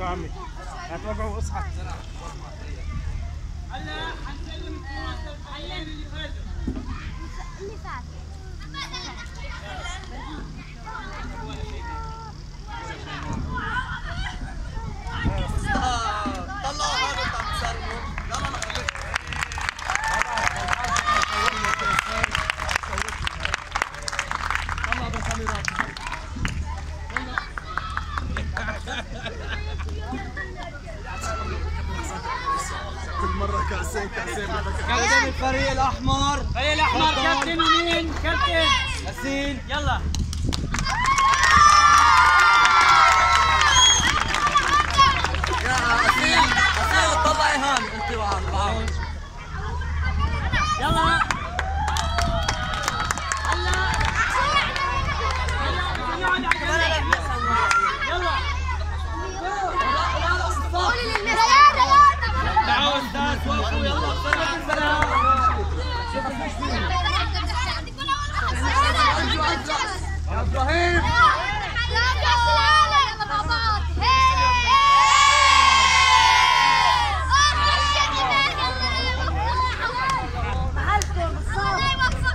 يا عمي هتوجعوا واصحى هلا حنسلم الحيين اللي فازوا اللي فات طلعوا هذا بتاع تسلموا لا لا لا كل مرة كاسين كاسين كابتن الفريق الاحمر الفريق الاحمر كابتن ومين كابتن ياسين يلا